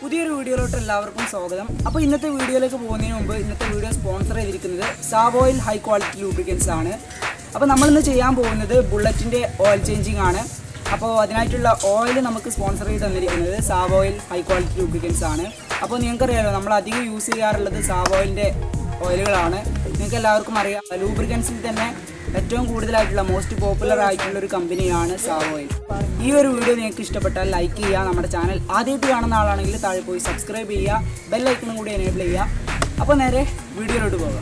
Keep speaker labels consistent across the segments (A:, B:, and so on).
A: പുതിയൊരു വീഡിയോയിലോട്ട് എല്ലാവർക്കും സ്വാഗതം അപ്പോൾ ഇന്നത്തെ വീഡിയോയിലേക്ക് പോകുന്നതിന് മുമ്പ് ഇന്നത്തെ വീഡിയോ സ്പോൺസർ ചെയ്തിരിക്കുന്നത് സാവോയിൽ ഹൈ ക്വാളിറ്റി ലൂബ്രിക്കൻസ് ആണ് അപ്പോൾ നമ്മളിന്ന് ചെയ്യാൻ പോകുന്നത് ബുള്ളറ്റിൻ്റെ ഓയിൽ ചേഞ്ചിങ് ആണ് അപ്പോൾ അതിനായിട്ടുള്ള ഓയിൽ നമുക്ക് സ്പോൺസർ ചെയ്ത് തന്നിരിക്കുന്നത് സാവോയിൽ ഹൈ ക്വാളിറ്റി ലൂബ്രിക്കൻസ് ആണ് അപ്പോൾ നിങ്ങൾക്കറിയാലോ നമ്മൾ അധികം യൂസ് ചെയ്യാറുള്ളത് സാവോയിലിൻ്റെ ഓയിലുകളാണ് നിങ്ങൾക്ക് എല്ലാവർക്കും അറിയാം ലൂബ്രിക്കൻസിൽ തന്നെ ഏറ്റവും കൂടുതലായിട്ടുള്ള മോസ്റ്റ് പോപ്പുലർ ആയിട്ടുള്ള ഒരു കമ്പനിയാണ് സാവോയിൽ ഈ ഒരു വീഡിയോ നിങ്ങൾക്ക് ഇഷ്ടപ്പെട്ടാൽ ലൈക്ക് ചെയ്യുക നമ്മുടെ ചാനൽ ആദ്യമായിട്ട് കാണുന്ന ആളാണെങ്കിൽ താഴെ പോയി സബ്സ്ക്രൈബ് ചെയ്യുക ബെല്ലൈക്കണും കൂടി എനേബിൾ ചെയ്യുക അപ്പോൾ നേരെ വീഡിയോയിലോട്ട് പോകാം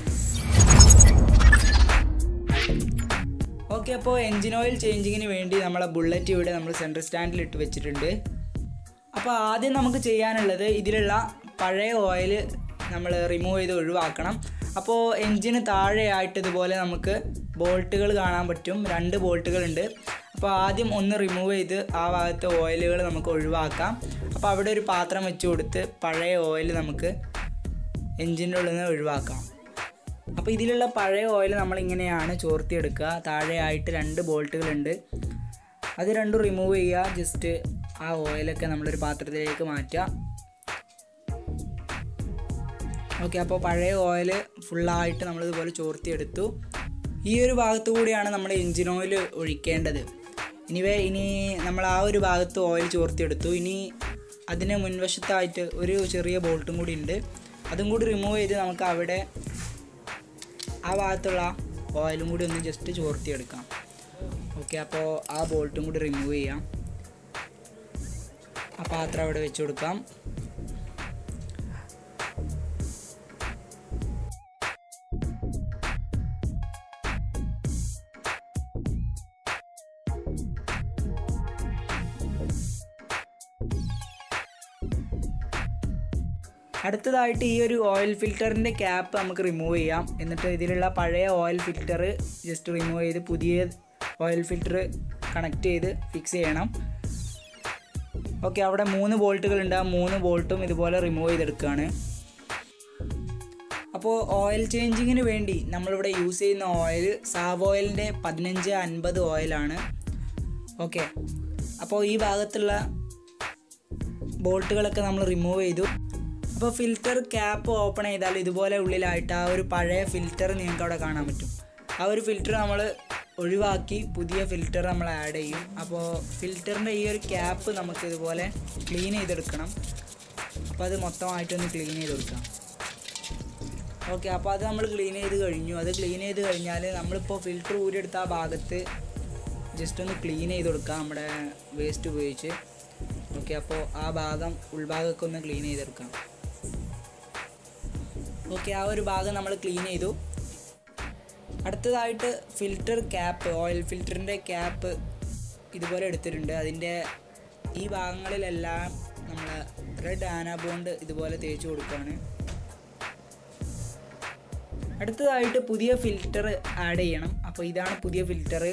A: ഓക്കെ അപ്പോൾ എൻജിൻ ഓയിൽ ചേഞ്ചിങ്ങിന് വേണ്ടി നമ്മളെ ബുള്ളറ്റ് ഇവിടെ നമ്മൾ സെൻട്രൽ സ്റ്റാൻഡിൽ ഇട്ട് വെച്ചിട്ടുണ്ട് അപ്പോൾ ആദ്യം നമുക്ക് ചെയ്യാനുള്ളത് ഇതിലുള്ള പഴയ ഓയിൽ നമ്മൾ റിമൂവ് ചെയ്ത് ഒഴിവാക്കണം അപ്പോൾ എൻജിന് താഴെയായിട്ട് ഇതുപോലെ നമുക്ക് ബോൾട്ടുകൾ കാണാൻ പറ്റും രണ്ട് ബോൾട്ടുകളുണ്ട് അപ്പോൾ ആദ്യം ഒന്ന് റിമൂവ് ചെയ്ത് ആ ഭാഗത്തെ ഓയിലുകൾ നമുക്ക് ഒഴിവാക്കാം അപ്പോൾ അവിടെ ഒരു പാത്രം വെച്ച് കൊടുത്ത് പഴയ ഓയിൽ നമുക്ക് എൻജിൻ്റെ ഉള്ളിൽ നിന്ന് ഒഴിവാക്കാം അപ്പോൾ ഇതിലുള്ള പഴയ ഓയിൽ നമ്മൾ ഇങ്ങനെയാണ് ചോർത്തിയെടുക്കുക താഴെയായിട്ട് രണ്ട് ബോൾട്ടുകളുണ്ട് അത് രണ്ടും റിമൂവ് ചെയ്യുക ജസ്റ്റ് ആ ഓയിലൊക്കെ നമ്മളൊരു പാത്രത്തിലേക്ക് മാറ്റുക ഓക്കെ അപ്പോൾ പഴയ ഓയിൽ ഫുള്ളായിട്ട് നമ്മളിതുപോലെ ചോർത്തിയെടുത്തു ഈ ഒരു ഭാഗത്തു കൂടിയാണ് നമ്മൾ എൻജിൻ ഓയിൽ ഒഴിക്കേണ്ടത് ഇനിവേ ഇനി നമ്മൾ ആ ഒരു ഭാഗത്ത് ഓയിൽ ചോർത്തിയെടുത്തു ഇനി അതിന് മുൻവശത്തായിട്ട് ഒരു ചെറിയ ബോൾട്ടും കൂടി ഉണ്ട് അതും കൂടി റിമൂവ് ചെയ്ത് നമുക്ക് അവിടെ ആ ഭാഗത്തുള്ള ഓയിലും കൂടി ഒന്ന് ജസ്റ്റ് ചോർത്തിയെടുക്കാം ഓക്കെ അപ്പോൾ ആ ബോൾട്ടും കൂടി റിമൂവ് ചെയ്യാം ആ പാത്രം അവിടെ വെച്ച് കൊടുക്കാം അടുത്തതായിട്ട് ഈ ഒരു ഓയിൽ ഫിൽറ്ററിൻ്റെ ക്യാപ്പ് നമുക്ക് റിമൂവ് ചെയ്യാം എന്നിട്ട് ഇതിലുള്ള പഴയ ഓയിൽ ഫിൽറ്റർ ജസ്റ്റ് റിമൂവ് ചെയ്ത് പുതിയ ഓയിൽ ഫിൽറ്റർ കണക്ട് ചെയ്ത് ഫിക്സ് ചെയ്യണം ഓക്കെ അവിടെ മൂന്ന് ബോൾട്ടുകളുണ്ട് ആ മൂന്ന് ബോൾട്ടും ഇതുപോലെ റിമൂവ് ചെയ്തെടുക്കുകയാണ് അപ്പോൾ ഓയിൽ ചേഞ്ചിങ്ങിന് വേണ്ടി നമ്മളിവിടെ യൂസ് ചെയ്യുന്ന ഓയിൽ സാവോയിലിൻ്റെ പതിനഞ്ച് അൻപത് ഓയിലാണ് ഓക്കെ അപ്പോൾ ഈ ഭാഗത്തുള്ള ബോൾട്ടുകളൊക്കെ നമ്മൾ റിമൂവ് ചെയ്തു അപ്പോൾ ഫിൽറ്റർ ക്യാപ്പ് ഓപ്പൺ ചെയ്താൽ ഇതുപോലെ ഉള്ളിലായിട്ട് ആ ഒരു പഴയ ഫിൽറ്റർ നിങ്ങൾക്ക് അവിടെ കാണാൻ പറ്റും ആ ഒരു ഫിൽറ്റർ നമ്മൾ ഒഴിവാക്കി പുതിയ ഫിൽറ്റർ നമ്മൾ ആഡ് ചെയ്യും അപ്പോൾ ഫിൽറ്ററിൻ്റെ ഈ ഒരു ക്യാപ്പ് നമുക്ക് ഇതുപോലെ ക്ലീൻ ചെയ്തെടുക്കണം അപ്പോൾ അത് മൊത്തമായിട്ടൊന്ന് ക്ലീൻ ചെയ്ത് കൊടുക്കാം ഓക്കെ അപ്പോൾ അത് നമ്മൾ ക്ലീൻ ചെയ്ത് കഴിഞ്ഞു അത് ക്ലീൻ ചെയ്ത് കഴിഞ്ഞാൽ നമ്മളിപ്പോൾ ഫിൽറ്റർ ഊരിയെടുത്ത ആ ഭാഗത്ത് ജസ്റ്റ് ഒന്ന് ക്ലീൻ ചെയ്ത് കൊടുക്കാം നമ്മുടെ വേസ്റ്റ് ഉപയോഗിച്ച് ഓക്കെ അപ്പോൾ ആ ഭാഗം ഉൾഭാഗമൊക്കെ ഒന്ന് ക്ലീൻ ചെയ്തെടുക്കാം ഓക്കെ ആ ഒരു ഭാഗം നമ്മൾ ക്ലീൻ ചെയ്തു അടുത്തതായിട്ട് ഫിൽറ്റർ ക്യാപ്പ് ഓയിൽ ഫിൽറ്ററിൻ്റെ ക്യാപ്പ് ഇതുപോലെ എടുത്തിട്ടുണ്ട് അതിൻ്റെ ഈ ഭാഗങ്ങളിലെല്ലാം നമ്മൾ റെഡ് ആനാബോണ്ട് ഇതുപോലെ തേച്ച് കൊടുക്കുകയാണ് അടുത്തതായിട്ട് പുതിയ ഫിൽറ്റർ ആഡ് ചെയ്യണം അപ്പോൾ ഇതാണ് പുതിയ ഫിൽറ്റർ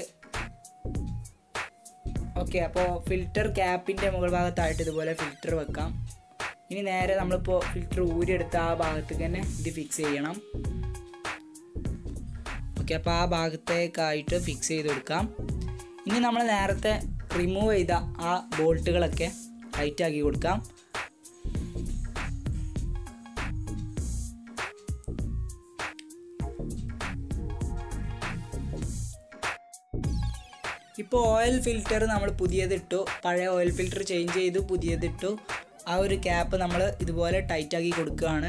A: ഓക്കെ അപ്പോൾ ഫിൽറ്റർ ക്യാപ്പിൻ്റെ മുകൾ ഭാഗത്തായിട്ട് ഇതുപോലെ ഫിൽറ്റർ വെക്കാം ഇനി നേരെ നമ്മളിപ്പോൾ ഫിൽറ്റർ ഊരിയെടുത്ത ആ ഭാഗത്തേക്ക് തന്നെ ഇത് ഫിക്സ് ചെയ്യണം ഓക്കെ അപ്പോൾ ആ ഭാഗത്തേക്കായിട്ട് ഫിക്സ് ചെയ്ത് കൊടുക്കാം ഇനി നമ്മൾ നേരത്തെ റിമൂവ് ചെയ്ത ആ ബോൾട്ടുകളൊക്കെ ടൈറ്റ് ആക്കി കൊടുക്കാം ഇപ്പോൾ ഓയിൽ ഫിൽറ്റർ നമ്മൾ പുതിയതിട്ടു പഴയ ഓയിൽ ഫിൽറ്റർ ചേഞ്ച് ചെയ്തു പുതിയതിട്ടു ആ ഒരു ക്യാപ്പ് നമ്മൾ ഇതുപോലെ ടൈറ്റാക്കി കൊടുക്കുകയാണ്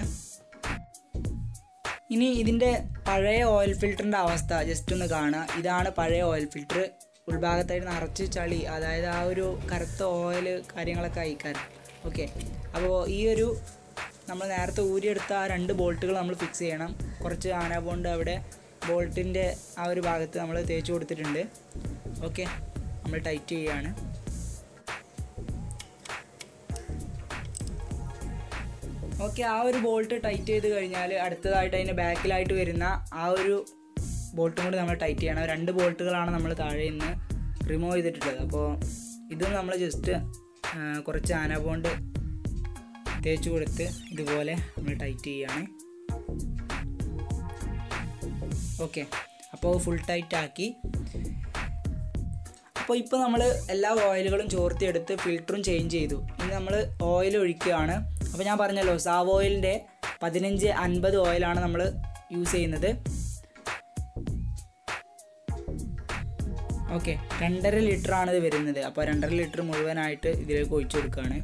A: ഇനി ഇതിൻ്റെ പഴയ ഓയിൽ ഫിൽറ്ററിൻ്റെ അവസ്ഥ ജസ്റ്റ് ഒന്ന് കാണുക ഇതാണ് പഴയ ഓയിൽ ഫിൽറ്റർ ഉൾഭാഗത്തായിട്ട് നിറച്ച് ചളി അതായത് ആ ഒരു കറുത്ത ഓയിൽ കാര്യങ്ങളൊക്കെ അയക്കാൻ ഓക്കെ അപ്പോൾ ഈ ഒരു നമ്മൾ നേരത്തെ ഊരിയെടുത്ത ആ രണ്ട് ബോൾട്ടുകൾ നമ്മൾ ഫിക്സ് ചെയ്യണം കുറച്ച് ആന ബോണ്ട് അവിടെ ബോൾട്ടിൻ്റെ ആ ഒരു ഭാഗത്ത് നമ്മൾ തേച്ച് കൊടുത്തിട്ടുണ്ട് ഓക്കെ നമ്മൾ ടൈറ്റ് ചെയ്യുകയാണ് ഓക്കെ ആ ഒരു ബോൾട്ട് ടൈറ്റ് ചെയ്ത് കഴിഞ്ഞാൽ അടുത്തതായിട്ട് അതിൻ്റെ ബാക്കിലായിട്ട് വരുന്ന ആ ഒരു ബോൾട്ടും കൂടി നമ്മൾ ടൈറ്റ് ചെയ്യണം രണ്ട് ബോൾട്ടുകളാണ് നമ്മൾ താഴെ നിന്ന് റിമൂവ് ചെയ്തിട്ടുള്ളത് അപ്പോൾ ഇതും നമ്മൾ ജസ്റ്റ് കുറച്ച് ആന ബോണ്ട് തേച്ച് കൊടുത്ത് ഇതുപോലെ നമ്മൾ ടൈറ്റ് ചെയ്യുകയാണ് ഓക്കെ അപ്പോൾ ഫുൾ ടൈറ്റ് ആക്കി അപ്പോൾ ഇപ്പോൾ നമ്മൾ എല്ലാ ഓയിലുകളും ചോർത്തിയെടുത്ത് ഫിൽറ്ററും ചേഞ്ച് ചെയ്തു ഇനി നമ്മൾ ഓയിൽ ഒഴിക്കുകയാണ് അപ്പോൾ ഞാൻ പറഞ്ഞല്ലോ സാവ് ഓയിലിൻ്റെ പതിനഞ്ച് അൻപത് ഓയിലാണ് നമ്മൾ യൂസ് ചെയ്യുന്നത് ഓക്കെ രണ്ടര ലിറ്റർ ആണ് ഇത് വരുന്നത് അപ്പോൾ രണ്ടര ലിറ്റർ മുഴുവനായിട്ട് ഇതിലേക്ക് ഒഴിച്ചു കൊടുക്കുകയാണ്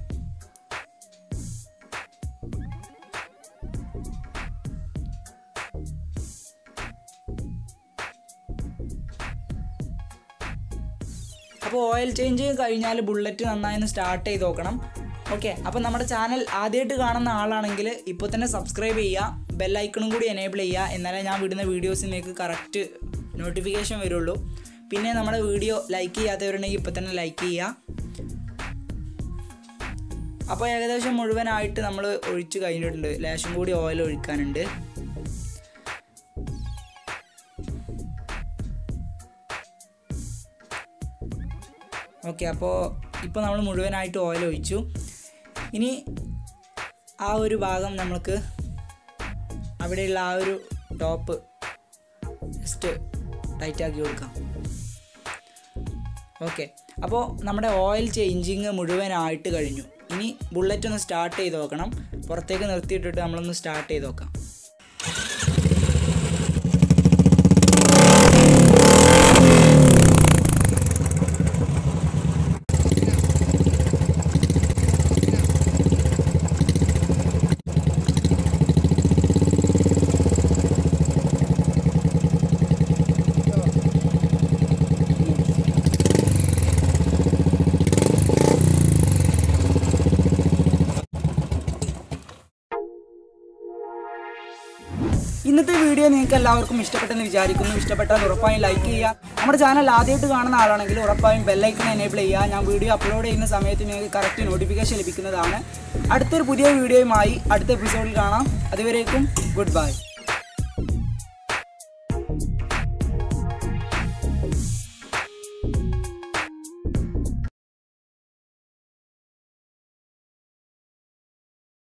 A: അപ്പോൾ ഓയിൽ ചേഞ്ച് കഴിഞ്ഞാൽ ബുള്ളറ്റ് നന്നായി ഒന്ന് സ്റ്റാർട്ട് ചെയ്ത് നോക്കണം ഓക്കെ അപ്പോൾ നമ്മുടെ ചാനൽ ആദ്യമായിട്ട് കാണുന്ന ആളാണെങ്കിൽ ഇപ്പോൾ തന്നെ സബ്സ്ക്രൈബ് ചെയ്യുക ബെല്ലൈക്കണും കൂടി എനേബിൾ ചെയ്യുക എന്നാലേ ഞാൻ വിടുന്ന വീഡിയോസ് നിങ്ങൾക്ക് കറക്റ്റ് നോട്ടിഫിക്കേഷൻ വരുള്ളൂ പിന്നെ നമ്മുടെ വീഡിയോ ലൈക്ക് ചെയ്യാത്തവരുണ്ടെങ്കിൽ ഇപ്പോൾ തന്നെ ലൈക്ക് ചെയ്യുക അപ്പോൾ ഏകദേശം മുഴുവനായിട്ട് നമ്മൾ ഒഴിച്ച് കഴിഞ്ഞിട്ടുണ്ട് ലേശം കൂടി ഓയിൽ ഒഴിക്കാനുണ്ട് ഓക്കെ അപ്പോൾ ഇപ്പോൾ നമ്മൾ മുഴുവനായിട്ട് ഓയിൽ ഒഴിച്ചു ഇനി ആ ഒരു ഭാഗം നമുക്ക് അവിടെയുള്ള ആ ഒരു ടോപ്പ് ജസ്റ്റ് ടൈറ്റാക്കി കൊടുക്കാം ഓക്കെ അപ്പോൾ നമ്മുടെ ഓയിൽ ചേഞ്ചിങ് മുഴുവനായിട്ട് കഴിഞ്ഞു ഇനി ബുള്ളറ്റ് ഒന്ന് സ്റ്റാർട്ട് ചെയ്ത് നോക്കണം പുറത്തേക്ക് നിർത്തിയിട്ടിട്ട് നമ്മളൊന്ന് സ്റ്റാർട്ട് ചെയ്ത് നോക്കാം ഇന്നത്തെ വീഡിയോ നിങ്ങൾക്ക് എല്ലാവർക്കും ഇഷ്ടപ്പെട്ടെന്ന് വിചാരിക്കുന്നു ഇഷ്ടപ്പെട്ടാൽ ഉറപ്പായും ലൈക്ക് ചെയ്യുക നമ്മുടെ ചാനൽ ആദ്യമായിട്ട് കാണുന്ന ആളാണെങ്കിൽ ഉറപ്പായും ബെല്ലൈക്കൺ എനേബിൾ ചെയ്യുക ഞാൻ വീഡിയോ അപ്ലോഡ് ചെയ്യുന്ന സമയത്ത് നിങ്ങൾക്ക് കറക്റ്റ് നോട്ടിഫിക്കേഷൻ ലഭിക്കുന്നതാണ് അടുത്തൊരു പുതിയ വീഡിയോയുമായി അടുത്ത എപ്പിസോഡിൽ കാണാം അതുവരേക്കും ഗുഡ് ബൈ